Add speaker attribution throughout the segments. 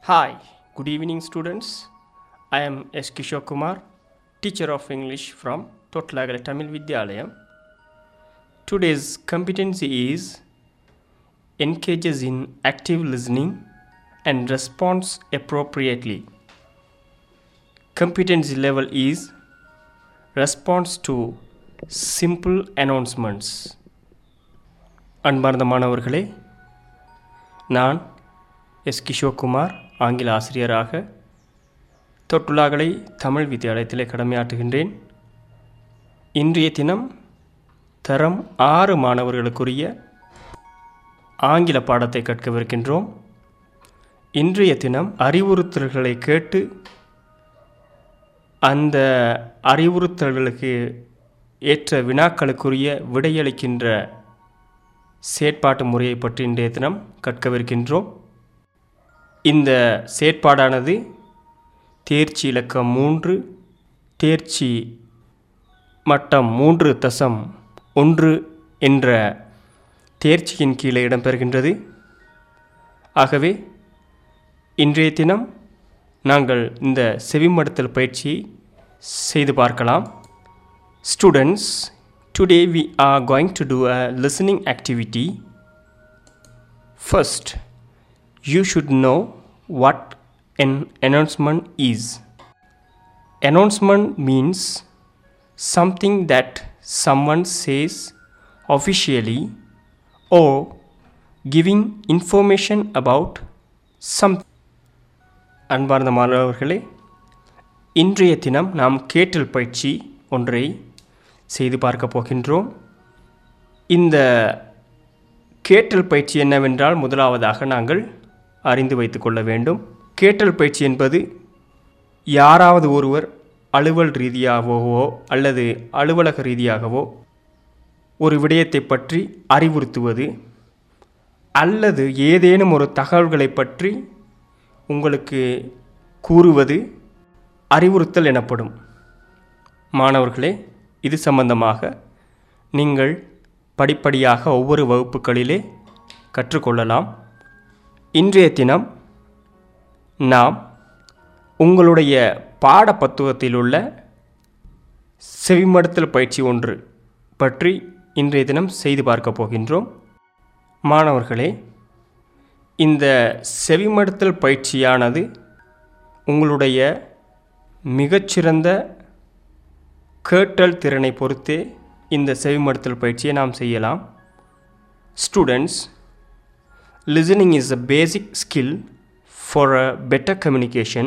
Speaker 1: Hi, good evening, students. I am S. Kishore Kumar, teacher of English from Totlagala Tamil Vidyalayam. Today's competency is engages in active listening and responds appropriately. Competency level is response to simple announcements. அன்பார்ந்த மாணவர்களே நான் S Kishore Kumar ஆங்கில ஆசிரியராக தொட்டுலாகலை தமிழ் வித்தியாலயத்திலே கடமையாற்றுகின்றேன் இன்றைய தினம் தரம் ஆறு மாணவர்களுக்குரிய ஆங்கில பாடத்தை கற்கவிருக்கின்றோம் இன்றைய தினம் அறிவுறுத்தல்களை கேட்டு அந்த அறிவுறுத்தல்களுக்கு ஏற்ற வினாக்களுக்குரிய விடையளிக்கின்ற செயற்பாட்டு முறையை பற்றி இன்றைய தினம் கற்கவிருக்கின்றோம் இந்த செயற்பாடானது தேர்ச்சி இலக்கம் மூன்று தேர்ச்சி மட்டம் மூன்று தசம் ஒன்று என்ற தேர்ச்சியின் கீழே இடம்பெறுகின்றது ஆகவே இன்றைய தினம் நாங்கள் இந்த செவிமடுத்தல் பயிற்சியை செய்து பார்க்கலாம் students today we are going to do a listening activity first you should know what an announcement is. Announcement means something that someone says officially or giving information about something. அன்பார்ந்த மாணவர்களே இன்றைய தினம் நாம் கேட்டல் பயிற்சி ஒன்றை செய்து பார்க்க போகின்றோம் இந்த கேட்டல் பயிற்சி என்னவென்றால் முதலாவதாக நாங்கள் அறிந்து வைத்துக்கொள்ள வேண்டும் கேட்டல் பயிற்சி என்பது யாராவது ஒருவர் அலுவல் ரீதியாகவோ அல்லது அலுவலக ரீதியாகவோ ஒரு விடயத்தை பற்றி அறிவுறுத்துவது அல்லது ஏதேனும் ஒரு தகவல்களை பற்றி உங்களுக்கு கூறுவது அறிவுறுத்தல் எனப்படும் மாணவர்களே இது சம்பந்தமாக நீங்கள் படிப்படியாக ஒவ்வொரு வகுப்புகளிலே கற்றுக்கொள்ளலாம் இன்றைய தினம் நாம் உங்களுடைய பாட பத்துவத்தில் உள்ள செவிமடுத்தல் பயிற்சி ஒன்று பற்றி இன்றைய தினம் செய்து பார்க்க போகின்றோம் மாணவர்களே இந்த செவிமடுத்தல் பயிற்சியானது உங்களுடைய மிகச்சிறந்த கேட்டல் திறனை பொறுத்தே இந்த செவிமடுத்தல் பயிற்சியை நாம் செய்யலாம் students listening is a basic skill for a better communication.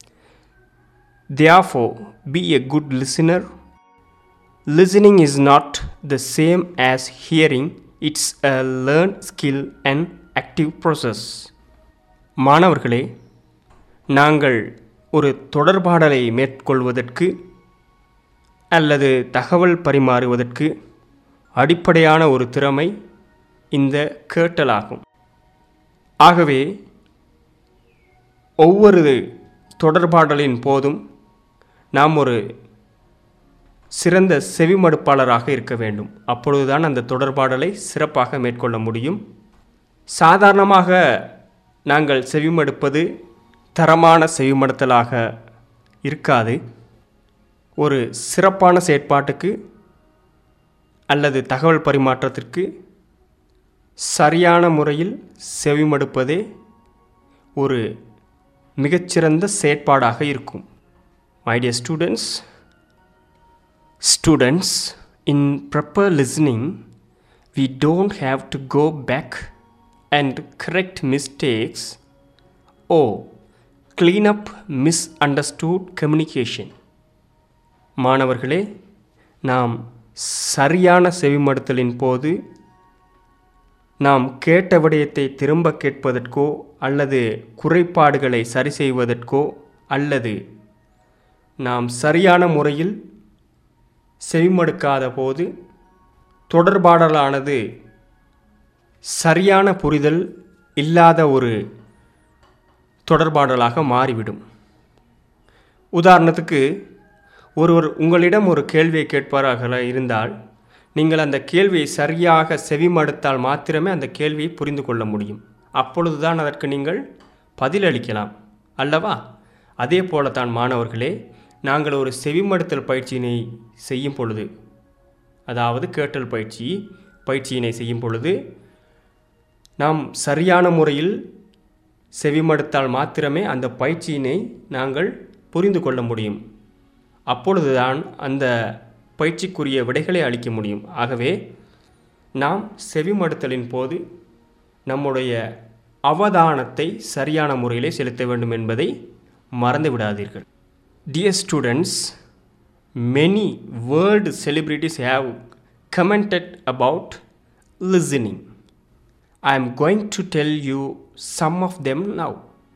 Speaker 1: Therefore, be a good listener. Listening is not the same as hearing, it's a learned skill and active process. மாணவர்களே நாங்கள் ஒரு தொடர்பாடலை மேற்கொள்வதற்கு அல்லது தகவல் பரிமாறுவதற்கு அடிப்படையான ஒரு திறமை இந்த கேட்டலாகும் ஆகவே ஒவ்வொரு தொடர்பாடலின் போதும் நாம் ஒரு சிறந்த செவிமடுப்பாளராக இருக்க வேண்டும் அப்பொழுதுதான் அந்த தொடர்பாடலை சிறப்பாக மேற்கொள்ள முடியும் சாதாரணமாக நாங்கள் செவிமடுப்பது தரமான செவிமடுத்தலாக இருக்காது ஒரு சிறப்பான செயற்பாட்டுக்கு அல்லது தகவல் பரிமாற்றத்திற்கு சரியான முறையில் செவிமடுப்பதே ஒரு மிகச்சிறந்த செயற்பாடாக இருக்கும் my dear students students in proper listening we don't have to go back and correct mistakes or clean up misunderstood communication மாணவர்களே நாம் சரியான செவிமடுத்தலின் போது நாம் கேட்ட விடயத்தை திரும்ப கேட்பதற்கோ அல்லது குறைபாடுகளை சரி செய்வதற்கோ அல்லது நாம் சரியான முறையில் செவிமடுக்காத போது தொடர்பாடலானது சரியான புரிதல் இல்லாத ஒரு தொடர்பாடலாக மாறிவிடும் உதாரணத்துக்கு ஒருவர் உங்களிடம் ஒரு கேள்வியை கேட்பாராக இருந்தால் நீங்கள் அந்த கேள்வியை சரியாக செவிமடுத்தால் மாத்திரமே அந்த கேள்வியை புரிந்து கொள்ள முடியும் அப்பொழுதுதான் அதற்கு நீங்கள் பதிலளிக்கலாம் அல்லவா அதே போலத்தான் மாணவர்களே நாங்கள் ஒரு செவிமடுத்தல் பயிற்சியினை செய்யும் பொழுது அதாவது கேட்டல் பயிற்சி பயிற்சியினை செய்யும் பொழுது நாம் சரியான முறையில் செவிமடுத்தால் மாத்திரமே அந்த பயிற்சியினை நாங்கள் புரிந்து கொள்ள முடியும் அப்பொழுதுதான் அந்த பயிற்சிக்குரிய விடைகளை அளிக்க முடியும் ஆகவே நாம் செவிமடுத்தலின் போது நம்முடைய அவதானத்தை சரியான முறையிலே செலுத்த வேண்டும் என்பதை மறந்து விடாதீர்கள் dear students many world celebrities have commented about listening I am going to tell you some of them now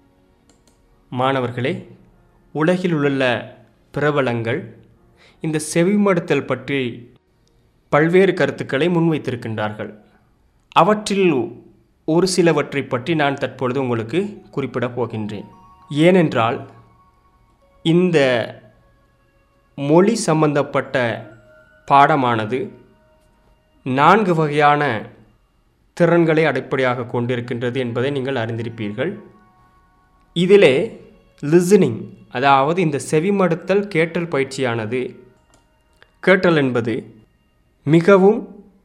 Speaker 1: மாணவர்களே உலகில் உள்ள பிரபலங்கள் இந்த செவிமடுத்தல் பற்றி பல்வேறு கருத்துக்களை முன்வைத்திருக்கின்றார்கள் அவற்றில் ஒரு சிலவற்றை பற்றி நான் தற்பொழுது உங்களுக்கு குறிப்பிடப் போகின்றேன் ஏனென்றால் இந்த மொழி சம்பந்தப்பட்ட பாடமானது நான்கு வகையான திறன்களை அடிப்படையாக கொண்டிருக்கின்றது என்பதை நீங்கள் அறிந்திருப்பீர்கள் இதிலே லிசனிங் அதாவது இந்த செவிமடுத்தல் கேட்டல் பயிற்சியானது கேட்டல் என்பது மிகவும்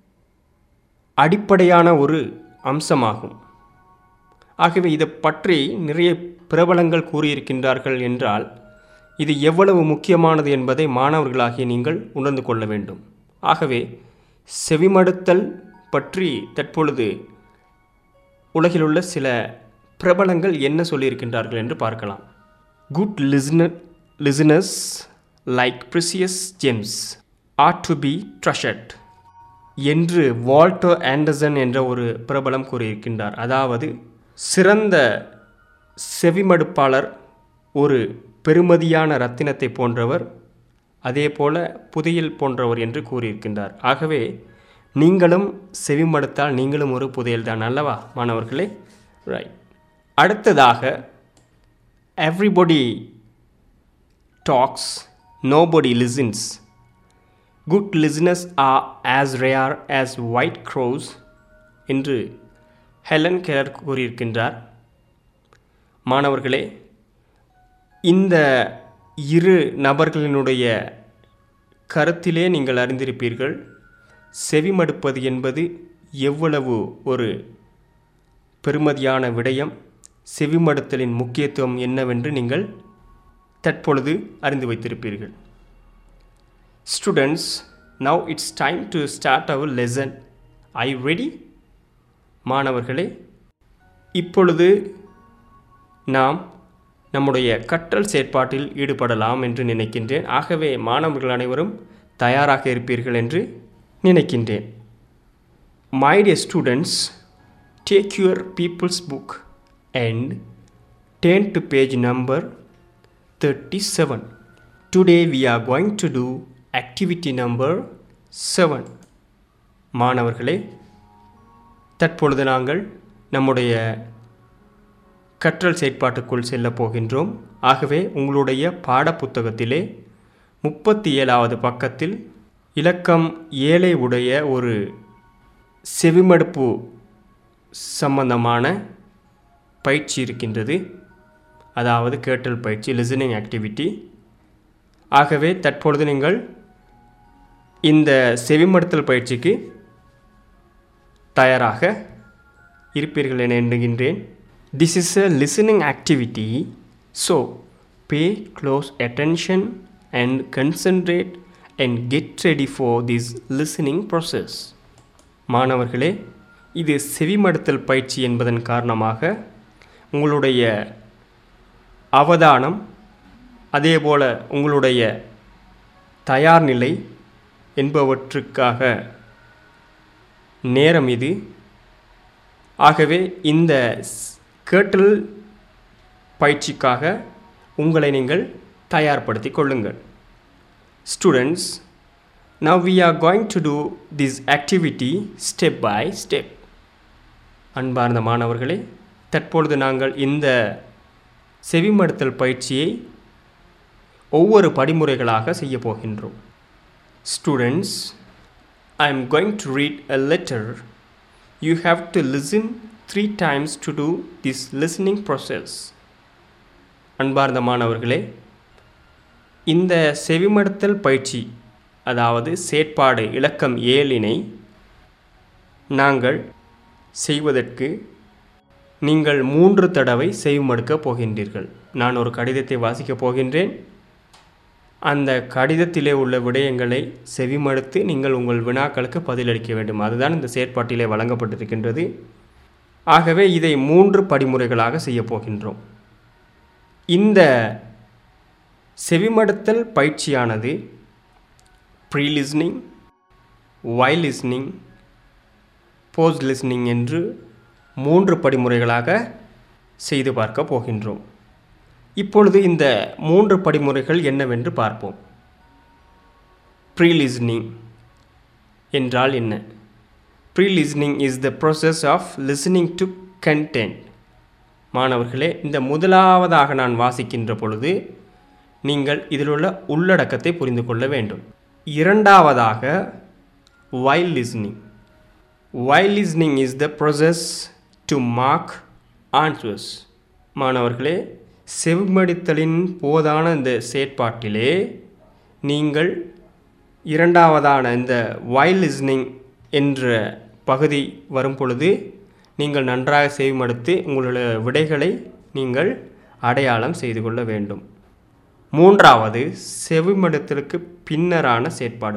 Speaker 1: அடிப்படையான ஒரு அம்சமாகும் ஆகவே இதை பற்றி நிறைய பிரபலங்கள் கூறியிருக்கின்றார்கள் என்றால் இது எவ்வளவு முக்கியமானது என்பதை மாணவர்களாகிய நீங்கள் உணர்ந்து கொள்ள வேண்டும் ஆகவே செவிமடுத்தல் பற்றி தற்பொழுது உலகில் உள்ள சில பிரபலங்கள் என்ன சொல்லியிருக்கின்றார்கள் என்று பார்க்கலாம் good listener listeners like precious gems are to be treasured என்று வால்டோ ஆண்டர்சன் என்ற ஒரு பிரபலம் கூறியிருக்கின்றார் அதாவது சிறந்த செவிமடுப்பாளர் ஒரு பெருமதியான ரத்தினத்தை போன்றவர் அதே போல புதையல் போன்றவர் என்று கூறியிருக்கின்றார் ஆகவே நீங்களும் செவிமடுத்தால் நீங்களும் ஒரு புதையல் தான் அல்லவா மாணவர்களே ரைட் அடுத்ததாக everybody talks nobody listens good listeners are as rare as white crows என்று ஹெலன் கெலர் கூறியிருக்கின்றார் மாணவர்களே இந்த இரு நபர்களினுடைய கருத்திலே நீங்கள் அறிந்திருப்பீர்கள் செவிமடுப்பது என்பது எவ்வளவு ஒரு பெருமதியான விடயம் செவிமடுத்தலின் முக்கியத்துவம் என்னவென்று நீங்கள் தற்பொழுது அறிந்து வைத்திருப்பீர்கள் students now it's time to start our lesson I ready மாணவர்களே இப்பொழுது நாம் நம்முடைய கற்றல் செயற்பாட்டில் ஈடுபடலாம் என்று நினைக்கின்றேன் ஆகவே மாணவர்கள் அனைவரும் தயாராக இருப்பீர்கள் என்று நினைக்கின்றேன் my dear students take your pupil's book and then to page number thirty seven today we are going to do activity number seven மாணவர்களே தற்பொழுது நாங்கள் நம்முடைய கற்றல் செயற்பாட்டுக்குள் செல்லப் போகின்றோம் ஆகவே உங்களுடைய பாடப்புத்தகத்திலே முப்பத்தி ஏழாவது பக்கத்தில் இலக்கம் ஏழை உடைய ஒரு செவிமடுப்பு சம்பந்தமான பயிற்சி இருக்கின்றது அதாவது கேட்டல் பயிற்சி லிசனிங் ஆக்டிவிட்டி ஆகவே தற்பொழுது நீங்கள் இந்த செவிமடுத்தல் பயிற்சிக்கு தயாராக இருப்பீர்கள் என எண்ணுகின்றேன் this is a listening activity so pay close attention and concentrate and get ready for this listening process மாணவர்களே இது செவிமடுத்தல் பயிற்சி என்பதன் காரணமாக உங்களுடைய அவதானம் அதேபோல உங்களுடைய தயார் நிலை என்பவற்றுக்காக நேரம் இது ஆகவே இந்த ஸ்- கேட்டல் பயிற்சிக்காக உங்களை நீங்கள் தயார்படுத்திக் கொள்ளுங்கள் students now we are going to do this activity step by step அன்பார்ந்த மாணவர்களே தற்பொழுது நாங்கள் இந்த செவிமடுத்தல் பயிற்சியை ஒவ்வொரு படிமுறைகளாக செய்ய போகின்றோம் students I am going to read a letter you have to listen three times to do this listening process. அன்பார்ந்த மாணவர்களே இந்த செவிமடுத்தல் பயிற்சி அதாவது செயற்பாடு இலக்கம் ஏழினை நாங்கள் செய்வதற்கு நீங்கள் மூன்று தடவை செவிமடுக்கப் போகின்றீர்கள் நான் ஒரு கடிதத்தை வாசிக்கப் போகின்றேன் அந்த கடிதத்திலே உள்ள விடயங்களை செவிமடுத்து நீங்கள் உங்கள் வினாக்களுக்கு பதிலளிக்க வேண்டும் அதுதான் இந்த செயற்பாட்டிலே வழங்கப்பட்டிருக்கின்றது ஆகவே இதை மூன்று படிமுறைகளாக செய்யப் போகின்றோம் இந்த செவிமடுத்தல் பயிற்சியானது pre listening while listening post listening என்று மூன்று படிமுறைகளாக செய்து பார்க்க போகின்றோம் இப்பொழுது இந்த மூன்று படிமுறைகள் என்னவென்று பார்ப்போம் ப்ரீ லிஸ்னிங் என்றால் என்ன pre listening is the process of listening to content மாணவர்களே இந்த முதலாவதாக நான் வாசிக்கின்ற பொழுது நீங்கள் இதில் உள்ள உள்ளடக்கத்தை புரிந்து கொள்ள வேண்டும் இரண்டாவதாக while listening while listening is the process to mark answers மாணவர்களே செவிமடித்தலின் போதான இந்த செயற்பாட்டிலே நீங்கள் இரண்டாவதான இந்த வைல் லிஸ்னிங் என்ற பகுதி வரும் பொழுது நீங்கள் நன்றாக செவிமடுத்து உங்களுடைய விடைகளை நீங்கள் அடையாளம் செய்து கொள்ள வேண்டும் மூன்றாவது செவிமடுத்தலுக்கு பின்னரான செயற்பாடு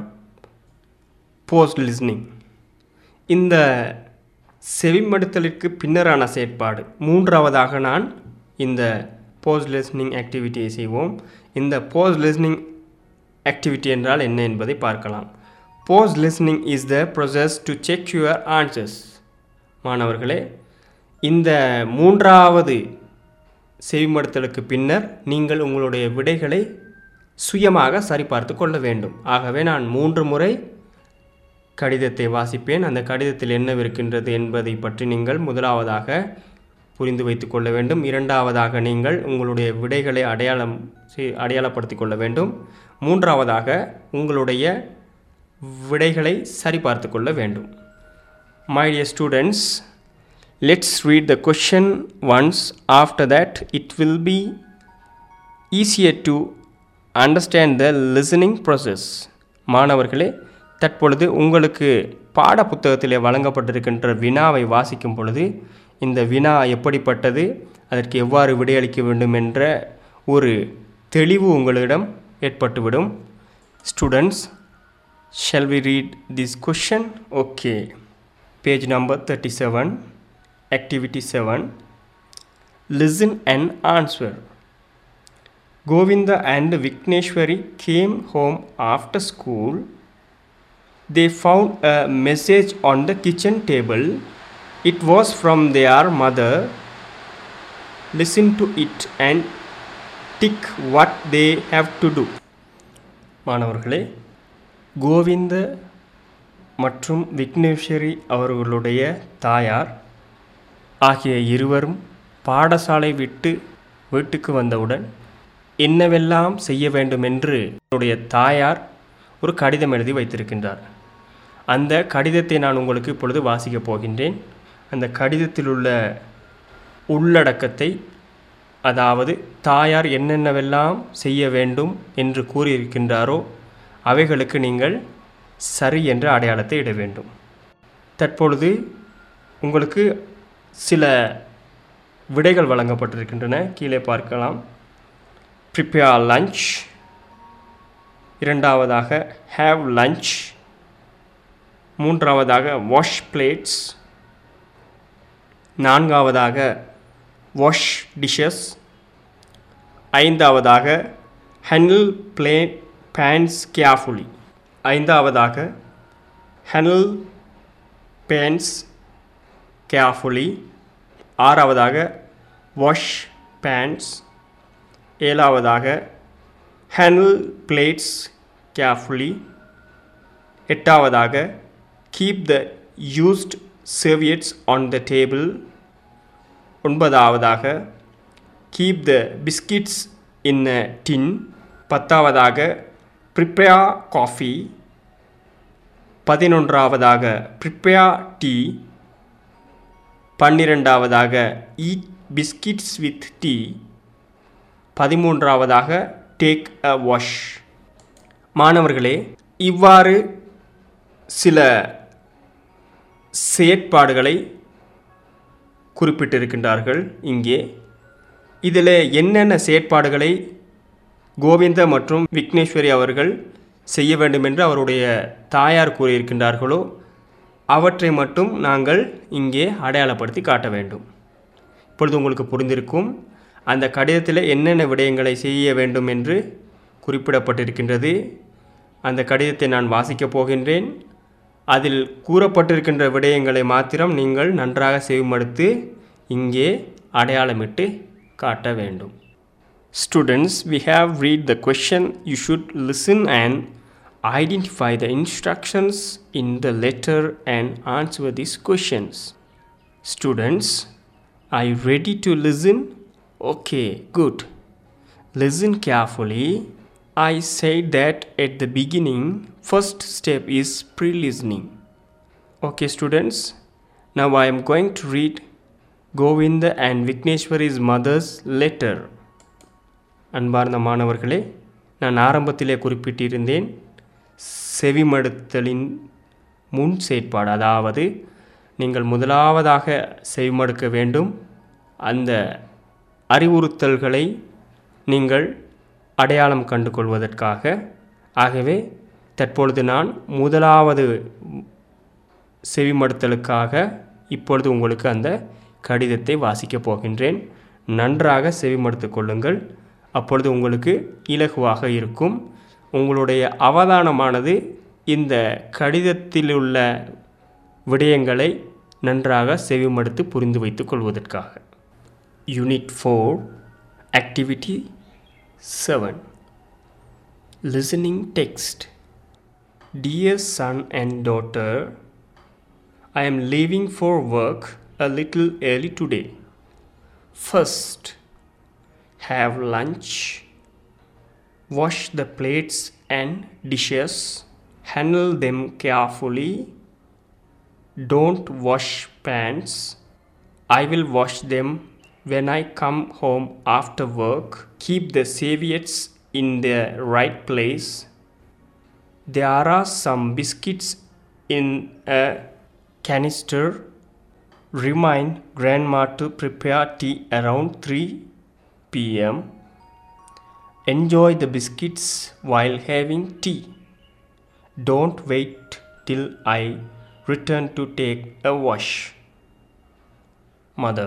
Speaker 1: போஸ்ட் லிஸ்னிங் இந்த செவிமடுத்தலுக்கு பின்னரான செயற்பாடு மூன்றாவதாக நான் இந்த போஸ்ட் லிஸ்னிங் ஆக்டிவிட்டியை செய்வோம் இந்த போஸ்ட் லிஸ்னிங் ஆக்டிவிட்டி என்றால் என்ன என்பதை பார்க்கலாம் post listening is the process to check your answers மாணவர்களே இந்த மூன்றாவது செவிமடுத்தலுக்கு பின்னர் நீங்கள் உங்களுடைய விடைகளை சுயமாக சரிபார்த்து கொள்ள வேண்டும் ஆகவே நான் மூன்று முறை கடிதத்தை வாசிப்பேன் அந்த கடிதத்தில் என்னவிருக்கின்றது என்பதை பற்றி நீங்கள் முதலாவதாக புரிந்து வைத்து கொள்ள வேண்டும் இரண்டாவதாக நீங்கள் உங்களுடைய விடைகளை அடையாளம் செய்- அடையாளப்படுத்திக் கொள்ள வேண்டும் மூன்றாவதாக உங்களுடைய விடைகளை சரிபார்த்து கொள்ள வேண்டும் My dear students, let's read the question once. After that, it will be easier to understand the listening process. மாணவர்களே தற்பொழுது உங்களுக்கு பாட புத்தகத்திலே வழங்கப்பட்டிருக்கின்ற வினாவை வாசிக்கும் பொழுது இந்த வினா எப்படிப்பட்டது அதற்கு எவ்வாறு விடையளிக்க வேண்டும் என்ற ஒரு தெளிவு உங்களிடம் ஏற்பட்டுவிடும் students Shall we read this question? Okay. Page number 37, Activity 7. Listen and answer. Govinda and Vikneshwari came home after school. They found a message on the kitchen table. It was from their mother. Listen to it and tick what they have to do. மாணவர்களே கோவிந்த மற்றும் விக்னேஸ்வரி அவர்களுடைய தாயார் ஆகிய இருவரும் பாடசாலை விட்டு வீட்டுக்கு வந்தவுடன் என்னவெல்லாம் செய்ய வேண்டும் என்று என்னுடைய தாயார் ஒரு கடிதம் எழுதி வைத்திருக்கின்றார் அந்த கடிதத்தை நான் உங்களுக்கு இப்பொழுது வாசிக்கப் போகின்றேன் அந்த கடிதத்தில் உள்ள உள்ளடக்கத்தை அதாவது தாயார் என்னென்னவெல்லாம் செய்ய வேண்டும் என்று கூறியிருக்கின்றாரோ அவைகளுக்கு நீங்கள் சரி என்ற அடையாளத்தை இட வேண்டும் தற்பொழுது உங்களுக்கு சில விடைகள் வழங்கப்பட்டிருக்கின்றன கீழே பார்க்கலாம் ப்ரிப்பேர் லஞ்ச் இரண்டாவதாக ஹேவ் லஞ்ச் மூன்றாவதாக வாஷ் பிளேட்ஸ் நான்காவதாக வாஷ் டிஷஸ் ஐந்தாவதாக ஹேண்டில் பிளேட் பேன்ஸ் கேர்ஃபுல்லி ஐந்தாவதாக ஹேண்டில் பேன்ஸ் கேர்ஃபுல்லி ஆறாவதாக வாஷ் பேன்ஸ் ஏழாவதாக ஹேண்டில் பிளேட்ஸ் கேர்ஃபுல்லி எட்டாவதாக keep the used serviettes on the table ஒன்பதாவதாக keep the biscuits in a tin பத்தாவதாக prepare coffee பதினொன்றாவதாக prepare tea பன்னிரெண்டாவதாக eat biscuits with tea பதிமூன்றாவதாக take a wash மாணவர்களே இவ்வாறு சில செயற்பாடுகளை குறிப்பிட்டிருக்கின்றார்கள் இங்கே இதில் என்னென்ன செயற்பாடுகளை கோவிந்த மற்றும் விக்னேஸ்வரி அவர்கள் செய்ய வேண்டும் என்று அவருடைய தாயார் கூறியிருக்கின்றார்களோ அவற்றை மட்டும் நாங்கள் இங்கே அடையாளப்படுத்தி காட்ட வேண்டும் இப்பொழுது உங்களுக்கு புரிந்திருக்கும் அந்த கடிதத்தில் என்னென்ன விடயங்களை செய்ய வேண்டும் என்று குறிப்பிடப்பட்டிருக்கின்றது அந்த கடிதத்தை நான் வாசிக்கப் போகின்றேன் அதில் கூறப்பட்டிருக்கின்ற விடயங்களை மாத்திரம் நீங்கள் நன்றாக செவிமடுத்து இங்கே அடையாளமிட்டு காட்ட வேண்டும் Students, we have read the question. You should listen and identify the instructions in the letter and answer these questions. Students, are you ready to listen? Okay, good. Listen carefully. I said that at the beginning, first step is pre-listening. Okay, students. Now I am going to read Govinda and Vikneshwari's mother's letter. அன்பார்ந்த மாணவர்களே நான் ஆரம்பத்திலே குறிப்பிட்டிருந்தேன் செவிமடுத்தலின் முன் செயற்பாடு அதாவது நீங்கள் முதலாவதாக செவிமடுக்க வேண்டும் அந்த அறிவுறுத்தல்களை நீங்கள் அடையாளம் கண்டு கொள்வதற்காக ஆகவே தற்பொழுது நான் முதலாவது செவிமடுத்தலுக்காக இப்பொழுது உங்களுக்கு அந்த கடிதத்தை வாசிக்கப் போகின்றேன் நன்றாக செவிமடுத்து கொள்ளுங்கள் அப்பொழுது உங்களுக்கு இலகுவாக இருக்கும் உங்களுடைய அவதானமானது இந்த கடிதத்தில் உள்ள விடயங்களை நன்றாக செவிமடுத்து புரிந்து வைத்துக் கொள்வதற்காக unit four activity seven listening text dear son and daughter I am leaving for work a little early today. First, have lunch, wash the plates and dishes, handle them carefully, don't wash pans. I will wash them when I come home after work. Keep the serviettes in their right place. There are some biscuits in a canister. Remind grandma to prepare tea around 3 pm. Enjoy the biscuits while having tea. Don't wait till I return to take a wash. Mother.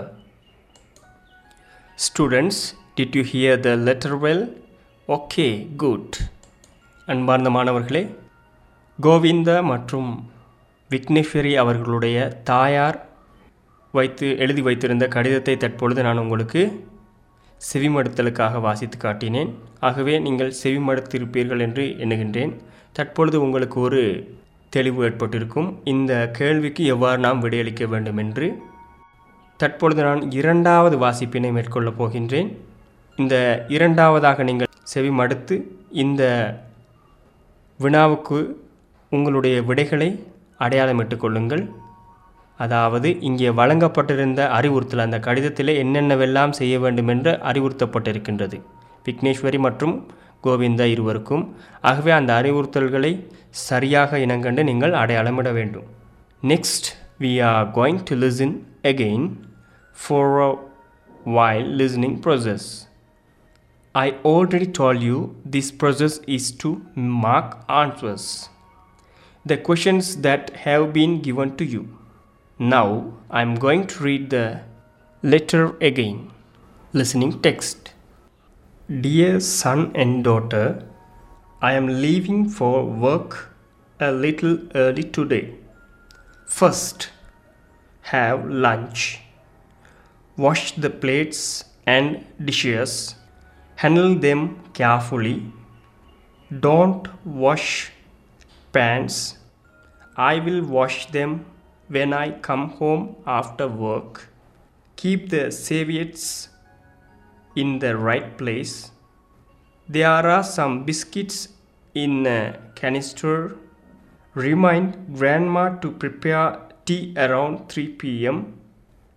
Speaker 1: Students, did you hear the letter well? Okay, good. அன்பார்ந்த மாணவர்களே கோவிந்த மற்றும் விக்னேஸ்வரி அவர்களுடைய தாயார் வைத்து எழுதி வைத்திருந்த கடிதத்தை தற்பொழுது நான் உங்களுக்கு செவிமடுத்தலுக்காக வாசித்து காட்டினேன் ஆகவே நீங்கள் செவிமடுத்திருப்பீர்கள் என்று எண்ணுகின்றேன் தற்பொழுது உங்களுக்கு ஒரு தெளிவு ஏற்பட்டிருக்கும் இந்த கேள்விக்கு எவ்வாறு நாம் விடையளிக்க வேண்டும் என்று தற்பொழுது நான் இரண்டாவது வாசிப்பினை மேற்கொள்ளப் போகின்றேன் இந்த இரண்டாவதாக நீங்கள் செவிமடுத்து இந்த வினாவுக்கு உங்களுடைய விடைகளை அடையாளமிட்டுக் கொள்ளுங்கள் அதாவது இங்கே வழங்கப்பட்டிருந்த அறிவுறுத்தல் அந்த கடிதத்தில் என்னென்னவெல்லாம் செய்ய வேண்டும் என்று அறிவுறுத்தப்பட்டிருக்கின்றது விக்னேஸ்வரி மற்றும் கோவிந்தா இருவருக்கும் ஆகவே அந்த அறிவுறுத்தல்களை சரியாக இனங்கண்டு நீங்கள் அடையாளமிட வேண்டும் next we are going to listen again for a while listening process. I already told you this process is to mark answers. The questions that have been given to you. Now I am going to read the letter again. Listening text. Dear son and daughter, I am leaving for work a little early today. First, have lunch. Wash the plates and dishes. Handle them carefully. Don't wash pans. I will wash them when I come home after work. Keep the serviettes in the right place. There are some biscuits in a canister. Remind grandma to prepare tea around 3 pm.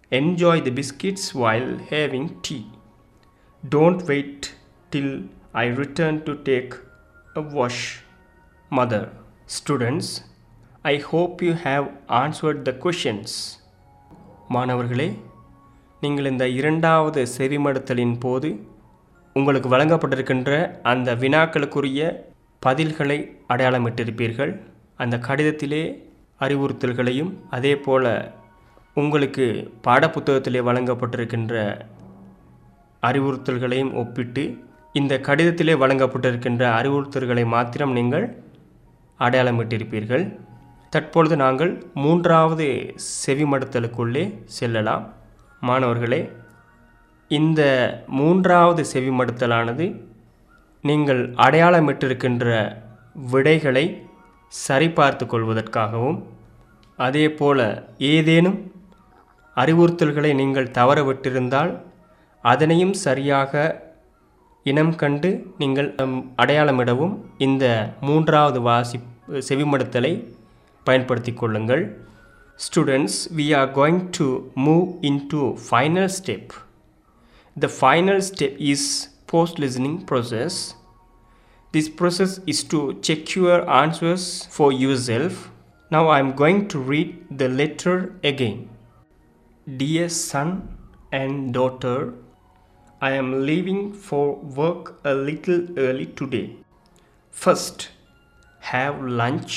Speaker 1: Enjoy the biscuits while having tea. Don't wait till I return to take a wash. Mother. Students, I hope you have answered the questions. மாணவர்களே நீங்கள் இந்த இரண்டாவது செவிமடுத்தலின் போது உங்களுக்கு வழங்கப்பட்டிருக்கின்ற அந்த வினாக்களுக்குரிய பதில்களை அடையாளமிட்டிருப்பீர்கள் அந்த கடிதத்திலே அறிவுறுத்தல்களையும் அதே போல உங்களுக்கு பாடப்புத்தகத்திலே வழங்கப்பட்டிருக்கின்ற அறிவுறுத்தல்களையும் ஒப்பிட்டு இந்த கடிதத்திலே வழங்கப்பட்டிருக்கின்ற அறிவுறுத்தல்களை மாத்திரம் நீங்கள் அடையாளமிட்டிருப்பீர்கள் தற்பொழுது நாங்கள் மூன்றாவது செவிமடுத்தலுக்குள்ளே செல்லலாம் மாணவர்களே இந்த மூன்றாவது செவிமடுத்தலானது நீங்கள் அடையாளமிட்டிருக்கின்ற விடைகளை சரிபார்த்து கொள்வதற்காகவும் அதே போல ஏதேனும் அறிவுறுத்தல்களை நீங்கள் தவறவிட்டிருந்தால் அதனையும் சரியாக இனம் கண்டு நீங்கள் ம், அடையாளமிடவும் இந்த மூன்றாவது வாசி செவிமடுத்தலை பயன்படுத்தி கொள்ளுங்கள் students we are going to move into final step the final step is post listening process this process is to check your answers for yourself now i am going to read the letter again dear son and daughter i am leaving for work a little early today first have lunch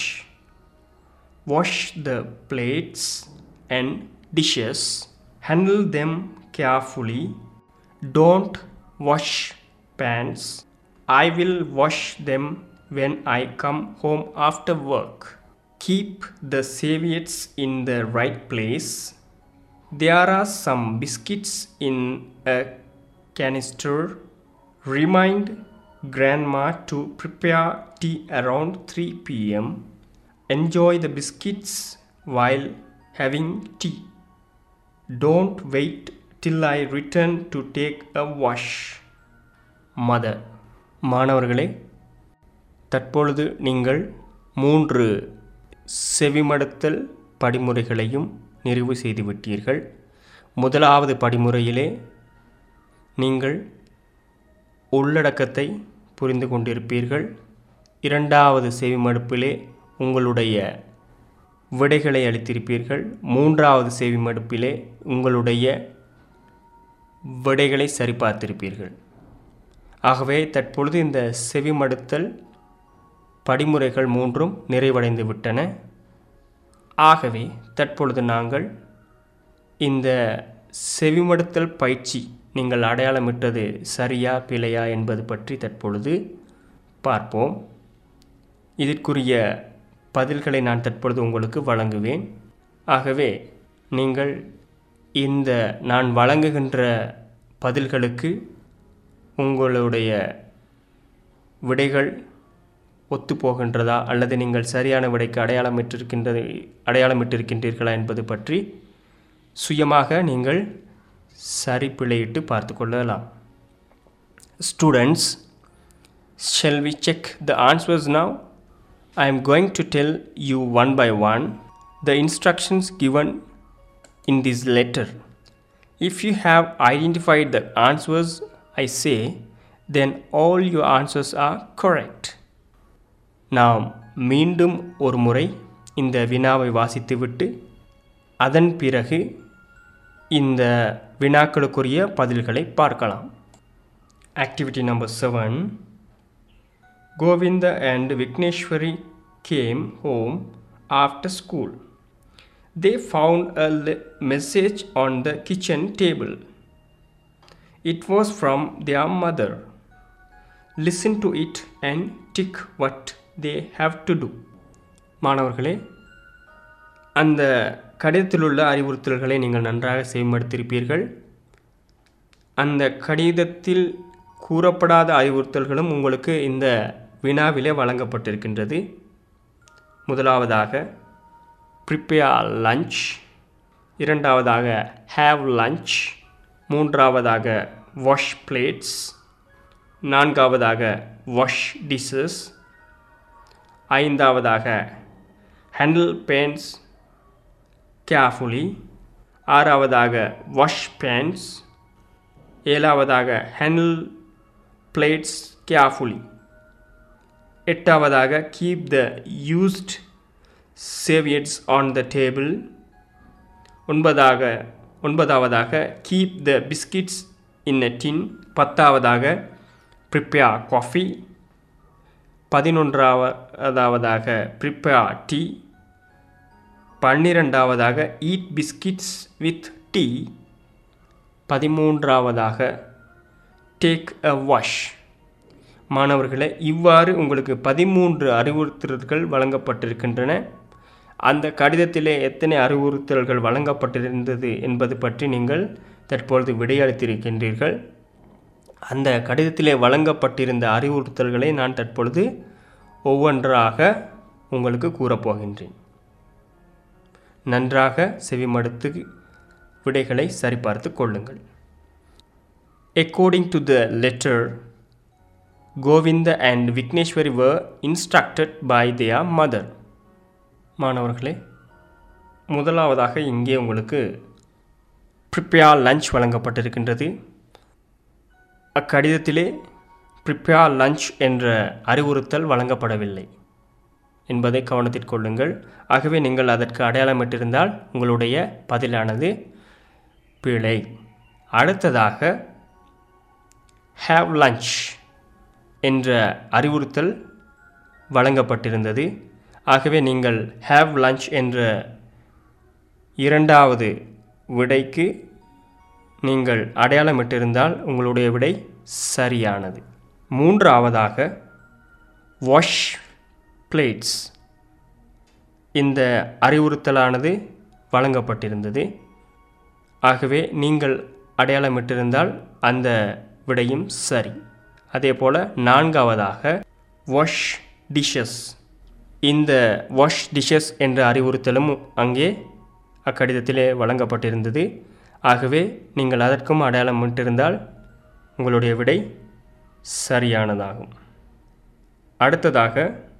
Speaker 1: wash the plates and dishes handle them carefully don't wash pans i will wash them when i come home after work keep the serviettes in the right place there are some biscuits in a canister remind grandma to prepare tea around 3 pm enjoy the biscuits while having tea don't wait till I return to take a wash. Mother. மாணவர்களே தற்பொழுது நீங்கள் மூன்று செவிமடுத்தல் படிமுறைகளையும் நிறைவு செய்துவிட்டீர்கள் முதலாவது படிமுறையிலே நீங்கள் உள்ளடக்கத்தை புரிந்து கொண்டிருப்பீர்கள் இரண்டாவது செவிமடுப்பிலே உங்களுடைய விடைகளை அளித்திருப்பீர்கள் மூன்றாவது செவிமடுப்பிலே உங்களுடைய விடைகளை சரிபார்த்திருப்பீர்கள் ஆகவே தற்பொழுது இந்த செவிமடுத்தல் படிமுறைகள் மூன்றும் நிறைவடைந்து விட்டன ஆகவே தற்பொழுது நாங்கள் இந்த செவிமடுத்தல் பயிற்சி நீங்கள் அடையாளமிட்டது சரியா பிழையா என்பது பற்றி தற்பொழுது பார்ப்போம் இதற்குரிய பதில்களை நான் தற்பொழுது உங்களுக்கு வழங்குவேன் ஆகவே நீங்கள் இந்த நான் வழங்குகின்ற பதில்களுக்கு உங்களுடைய விடைகள் ஒத்துப்போகின்றதா அல்லது நீங்கள் சரியான விடைக்கு அடையாளமிட்டிருக்கின்றது அடையாளமிட்டிருக்கின்றீர்களா என்பது பற்றி சுயமாக நீங்கள் சரி பிழையிட்டு பார்த்து கொள்ளலாம் students shall we check the answers now I am going to tell you one by one the instructions given in this letter. If you have identified the answers I say, then all your answers are correct. நாம் மீண்டும் ஒரு முறை இந்த வினாவை வாசித்துவிட்டு அதன் பிறகு இந்த வினாக்களுக்குரிய பதில்களை பார்க்கலாம் activity number seven Govinda and Vigneshwari came home after school. They found a le- message on the kitchen table. It was from their mother. Listen to it and tick what they have to do. மாணவர்களே அந்த கடிதத்தில் உள்ள அறிவுறுத்தல்களை நீங்கள் நன்றாக செய்மடுத்திருப்பீர்கள் அந்த கடிதத்தில் கூறப்படாத அறிவுறுத்தல்களும் உங்களுக்கு இந்த வினாவிலே வழங்கப்பட்டிருக்கின்றது முதலாவதாக ப்ரிப்பேர் லஞ்ச் இரண்டாவதாக ஹேவ் லஞ்ச் மூன்றாவதாக வாஷ் பிளேட்ஸ் நான்காவதாக வாஷ் டிஷஸ் ஐந்தாவதாக ஹேண்டில் பென்ஸ் கேர்ஃபுல்லி ஆறாவதாக வாஷ் பேன்ஸ் ஏழாவதாக ஹேண்டில் பிளேட்ஸ் கேர்ஃபுல்லி எட்டாவதாக keep the used serviettes on the table ஒன்பதாக ஒன்பதாவதாக keep the biscuits in a tin பத்தாவதாக ப்ரிப்பேர் காஃபி பதினொன்றாவதாவதாக ப்ரிப்பேர் டீ பன்னிரெண்டாவதாக ஈட் பிஸ்கிட்ஸ் வித் டீ பதிமூன்றாவதாக டேக் அ வாஷ் மாணவர்களே இவ்வாறு உங்களுக்கு பதிமூன்று அறிவுறுத்தல்கள் வழங்கப்பட்டிருக்கின்றன அந்த கடிதத்திலே எத்தனை அறிவுறுத்தல்கள் வழங்கப்பட்டிருந்தது என்பது பற்றி நீங்கள் தற்பொழுது விடையளித்திருக்கின்றீர்கள் அந்த கடிதத்திலே வழங்கப்பட்டிருந்த அறிவுறுத்தல்களை நான் தற்பொழுது ஒவ்வொன்றாக உங்களுக்கு கூறப்போகின்றேன் நன்றாக செவிமடுத்து விடைகளை சரிபார்த்து கொள்ளுங்கள் According to the letter, Govinda and Vigneshwari were instructed by their mother. மாணவர்களே முதலாவதாக இங்கே உங்களுக்கு ப்ரிப்பேர் லஞ்ச் வழங்கப்பட்டிருக்கின்றது அக்கடிதத்திலே ப்ரிப்பேர் லஞ்ச் என்ற அறிவுறுத்தல் வழங்கப்படவில்லை என்பதை கவனத்தில் கொள்ளுங்கள் ஆகவே நீங்கள் அதற்கு அடையாளமிட்டிருந்தால் உங்களுடைய பதிலானது பிழை அடுத்ததாக ஹேவ் லஞ்ச் என்ற அறிவுறுத்தல் வழங்கப்பட்டிருந்தது ஆகவே நீங்கள் ஹேவ் லஞ்ச் என்ற இரண்டாவது விடைக்கு நீங்கள் அடையாளமிட்டிருந்தால் உங்களுடைய விடை சரியானது மூன்றாவதாக வாஷ் பிளேட்ஸ் இந்த அறிவுறுத்தலானது வழங்கப்பட்டிருந்தது ஆகவே நீங்கள் அடையாளமிட்டிருந்தால் அந்த விடையும் சரி அதே போல் நான்காவதாக வாஷ் டிஷ்ஷஸ் இந்த வாஷ் டிஷ்ஷஸ் என்ற அறிவுறுத்தலும் அங்கே அக்கடிதத்திலே வழங்கப்பட்டிருந்தது ஆகவே நீங்கள் அதற்கும் அடையாளமிட்டிருந்தால் உங்களுடைய விடை சரியானதாகும் அடுத்ததாக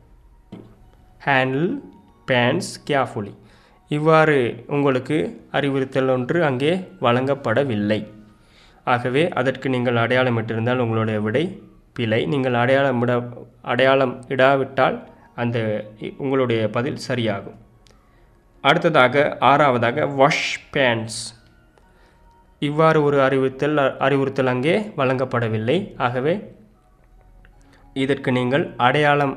Speaker 1: ஹேண்டில் பேன்ஸ் கேர்ஃபுல்லி இவ்வாறு உங்களுக்கு அறிவுறுத்தல் ஒன்று அங்கே வழங்கப்படவில்லை ஆகவே அதற்கு நீங்கள் அடையாளமிட்டிருந்தால் உங்களுடைய விடை பிழை நீங்கள் அடையாளமிட அடையாளம் இடாவிட்டால் அந்த உங்களுடைய பதில் சரியாகும் அடுத்ததாக ஆறாவதாக வாஷ் பேன்ஸ் இவ்வாறு ஒரு அறிவுறுத்தல் அறிவுறுத்தல் அங்கே வழங்கப்படவில்லை ஆகவே இதற்கு நீங்கள் அடையாளம்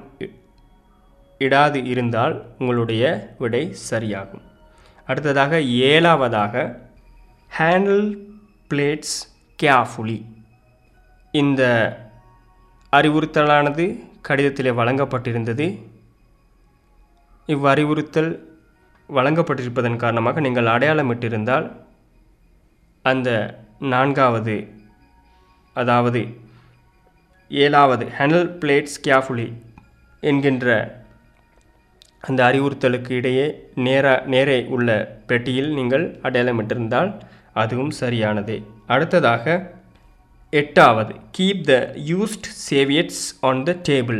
Speaker 1: இடாது இருந்தால் உங்களுடைய விடை சரியாகும் அடுத்ததாக ஏழாவதாக ஹேண்டில் பிளேட்ஸ் கேர்ஃபுல்லி இந்த அறிவுறுத்தலானது கடிதத்திலே வழங்கப்பட்டிருந்தது இவ்வறிவுறுத்தல் வழங்கப்பட்டிருப்பதன் காரணமாக நீங்கள் அடையாளமிட்டிருந்தால் அந்த நான்காவது அதாவது ஏழாவது ஹேண்டில் பிளேட்ஸ் கேர்ஃபுல்லி என்கின்ற அந்த அறிவுறுத்தலுக்கு இடையே நேரா நேரே உள்ள பெட்டியில் நீங்கள் அடையாளமிட்டிருந்தால் அதுவும் சரியானதே அடுத்ததாக எட்டாவது keep the used serviettes on the table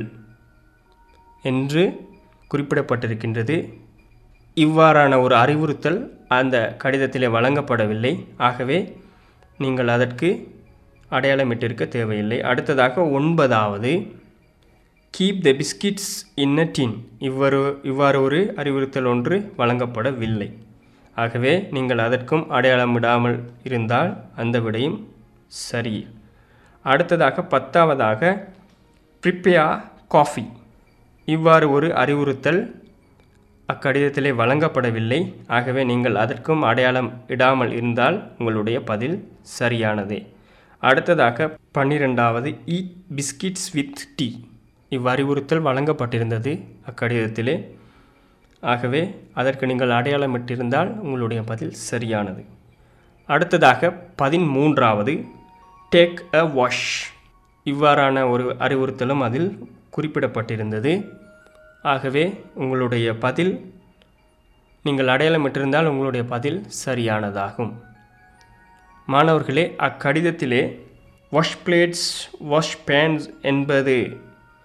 Speaker 1: என்று குறிப்பிடப்பட்டிருக்கின்றது இவ்வாறான ஒரு அறிவுறுத்தல் அந்த கடிதத்திலே வழங்கப்படவில்லை ஆகவே நீங்கள் அதற்கு அடையாளமிட்டிருக்க தேவையில்லை அடுத்ததாக ஒன்பதாவது keep the biscuits in a டின் இவ்வாறு இவ்வாறு ஒரு அறிவுறுத்தல் ஒன்று வழங்கப்படவில்லை ஆகவே நீங்கள் அதற்கும் அடையாளமிடாமல் இருந்தால் அந்த விடையும் சரி அடுத்ததாக பத்தாவதாக ப்ரிப்பேர் காஃபி இவ்வாறு ஒரு அறிவுறுத்தல் அக்கடிதத்திலே வழங்கப்படவில்லை ஆகவே நீங்கள் அதற்கும் அடையாளம் இடாமல் இருந்தால் உங்களுடைய பதில் சரியானதே அடுத்ததாக பன்னிரெண்டாவது ஈட் பிஸ்கிட்ஸ் வித் டீ இவ்வறிவுறுத்தல் வழங்கப்பட்டிருந்தது அக்கடிதத்திலே ஆகவே அதற்கு நீங்கள் அடையாளமிட்டிருந்தால் உங்களுடைய பதில் சரியானது அடுத்ததாக பதிமூன்றாவது டேக் அ வாஷ் இவ்வாறான ஒரு அறிவுறுத்தலும் அதில் குறிப்பிடப்பட்டிருந்தது ஆகவே உங்களுடைய பதில் நீங்கள் அடையாளமிட்டிருந்தால் உங்களுடைய பதில் சரியானதாகும் மாணவர்களே அக்கடிதத்திலே வாஷ் பிளேட்ஸ் வாஷ் பேன்ஸ் என்பது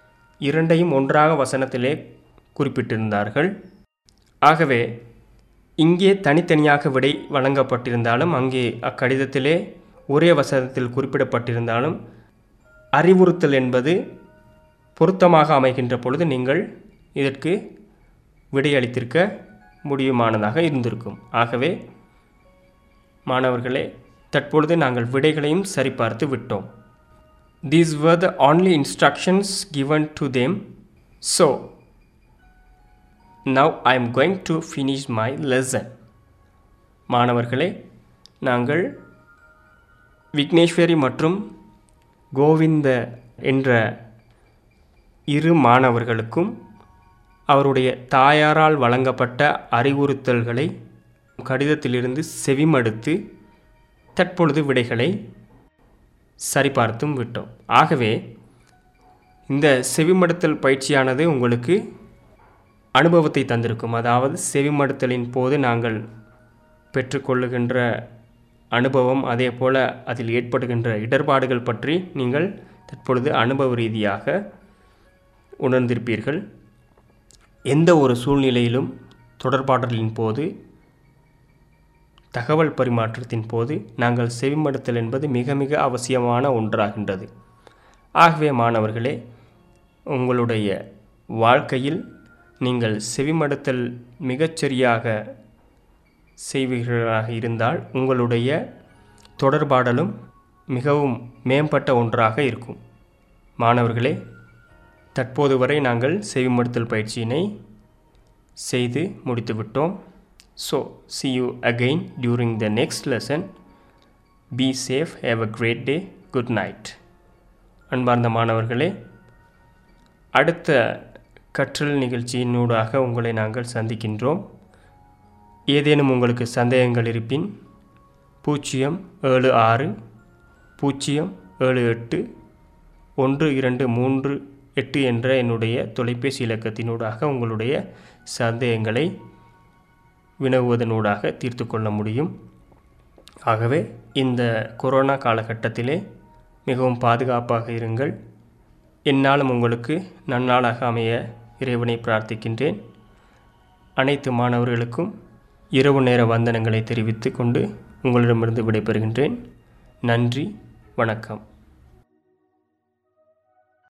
Speaker 1: இரண்டையும் ஒன்றாக வசனத்திலே குறிப்பிட்டிருந்தார்கள் ஆகவே இங்கே தனித்தனியாக விடை வழங்கப்பட்டிருந்தாலும் அங்கே அக்கடிதத்திலே ஒரே வசனத்தில் குறிப்பிடப்பட்டிருந்தாலும் அறிவுறுத்தல் என்பது பொருத்தமாக அமைகின்ற பொழுது நீங்கள் இதற்கு விடையளித்திருக்க முடியுமானதாக இருந்திருக்கும் ஆகவே மாணவர்களே தற்பொழுது நாங்கள் விடைகளையும் சரிபார்த்து விட்டோம் these were the only instructions given to them so now i am going to finish my lesson மாணவர்களே நாங்கள் விக்னேஸ்வரி மற்றும் கோவிந்த என்ற இரு மாணவர்களுக்கும் அவருடைய தாயாரால் வழங்கப்பட்ட அறிவுறுத்தல்களை கடிதத்திலிருந்து செவிமடுத்து தற்பொழுது விடைகளை சரிபார்த்தும் விட்டோம் ஆகவே இந்த செவிமடுத்தல் பயிற்சியானது உங்களுக்கு அனுபவத்தை தந்திருக்கும் அதாவது செவிமடுத்தலின் போது நாங்கள் பெற்றுக்கொள்ளுகின்ற அனுபவம் அதே போல் அதில் ஏற்படுகின்ற இடர்பாடுகள் பற்றி நீங்கள் தற்பொழுது அனுபவ ரீதியாக உணர்ந்திருப்பீர்கள் எந்த ஒரு சூழ்நிலையிலும் தொடர்பாடலின் போது தகவல் பரிமாற்றத்தின் போது நாங்கள் செவிமடுத்தல் என்பது மிக மிக அவசியமான ஒன்றாகின்றது ஆகவே மாணவர்களே உங்களுடைய வாழ்க்கையில் நீங்கள் செவிமடுத்தல் மிகச்சரியாக செய்வீர்களாக இருந்தால் உங்களுடைய தொடர்பாடலும் மிகவும் மேம்பட்ட ஒன்றாக இருக்கும் மாணவர்களே தற்போது வரை நாங்கள் செவிமடுத்தல் பயிற்சியினை செய்து முடித்துவிட்டோம் so see you again during the next lesson be safe have a great day good night அன்பார்ந்த மாணவர்களே அடுத்த கற்றல் நிகழ்ச்சியினூடாக உங்களை நாங்கள் சந்திக்கின்றோம் ஏதேனும் உங்களுக்கு சந்தேகங்கள் இருப்பின் பூஜ்ஜியம் ஏழு ஆறு பூஜ்ஜியம் ஏழு எட்டு ஒன்று இரண்டு மூன்று எட்டு என்ற என்னுடைய தொலைபேசி இலக்கத்தினூடாக உங்களுடைய சந்தேகங்களை வினவுவதனூடாக தீர்த்து கொள்ள முடியும் ஆகவே இந்த கொரோனா காலகட்டத்திலே மிகவும் பாதுகாப்பாக இருங்கள் என்னாலும் உங்களுக்கு நன்னாளாக அமைய இறைவனை பிரார்த்திக்கின்றேன் அனைத்து மாணவர்களுக்கும் இரவு நேர வந்தனங்களை தெரிவித்து கொண்டு உங்களிடமிருந்து விடைபெறுகின்றேன் நன்றி வணக்கம்